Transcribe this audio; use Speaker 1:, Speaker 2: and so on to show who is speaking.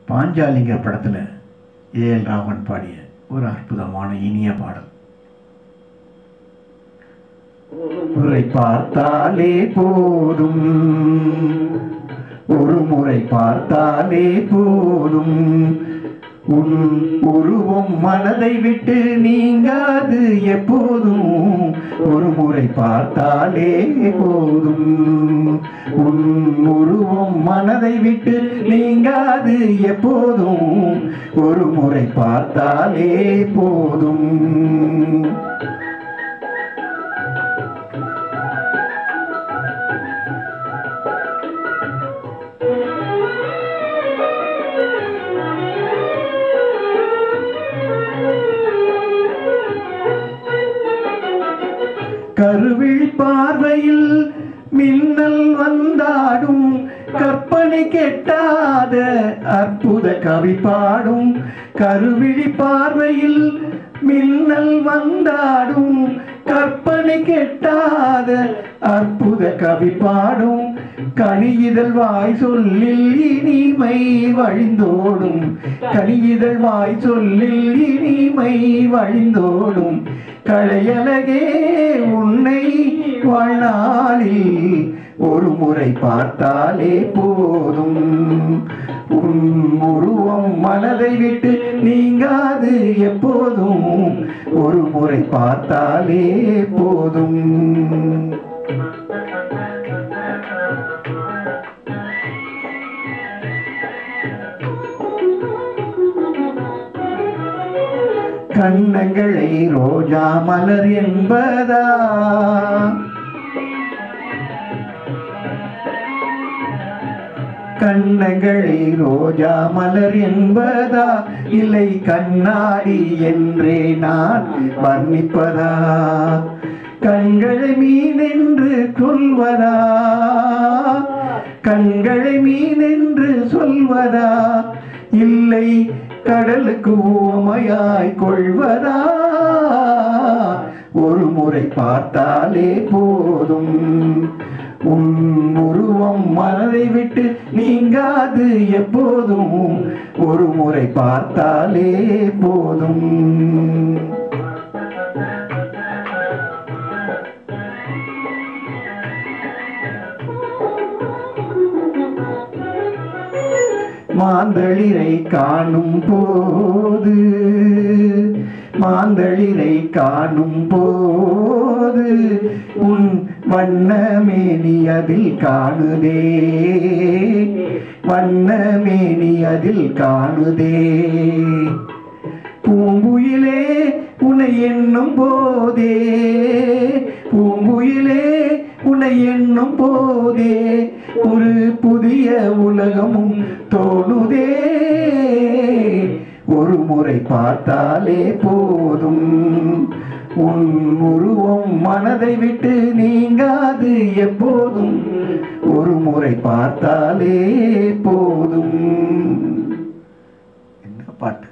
Speaker 1: பாஞ்சாலிங்கிற படத்தில் ஏஎல் ராகவன் பாடிய ஒரு அற்புதமான இனிய பாடல் முறை பார்த்தாலே போதும் ஒரு முறை பார்த்தாலே போதும் உன் உருவம் மனதை விட்டு நீங்காது எப்போதும் ஒரு முறை பார்த்தாலே போதும் உன் உருவம் மனதை விட்டு நீங்காது எப்போதும் ஒரு முறை பார்த்தாலே போதும் கருவிழி பார்வையில் மின்னல் வந்தாடும் கற்பனை கெட்டாத அற்புத கவி பாடும் கருவிழி பார்வையில் மின்னல் வந்தாடும் கற்பனை கெட்டாத அற்புத கவி பாடும் கனியிதழ் வாய் சொல்லில் இனிமை வழிந்தோடும் கனியிதழ் வாய் சொல்லில் இனிமை வழிந்தோடும் களையழகே உன்னை வாழ்நாளில் ஒரு முறை பார்த்தாலே போதும் உன் உருவம் மனதை விட்டு நீங்காது எப்போதும் ஒரு முறை பார்த்தாலே போதும் கண்ணங்களை ரோஜா மலர் என்பதா கண்ணங்களை ரோஜா மலர் என்பதா இல்லை கண்ணாடி என்றே நான் வர்ணிப்பதா கண்களை மீன் என்று சொல்வதா கண்களை மீன் என்று சொல்வதா இல்லை கடலுக்கு ஊமையாய் கொள்வதா ஒரு முறை பார்த்தாலே போதும் உன் உருவம் மனதை விட்டு நீங்காது எப்போதும் ஒரு முறை பார்த்தாலே போதும் மாந்தளிரை காணும் போது மாந்தளிரை காணும் போது உன் வண்ணமேனி அதில் காணுதே வண்ணமேனி அதில் காணுதே பூங்குயிலே உன்னை எண்ணும் போதே பூங்குயிலே உன்னை எண்ணும் போதே ஒரு புதிய உலகமும் தோணுதே ஒரு முறை பார்த்தாலே போதும் உன் உருவம் மனதை விட்டு நீங்காது எப்போதும் ஒரு முறை பார்த்தாலே போதும் என்ன பாட்டு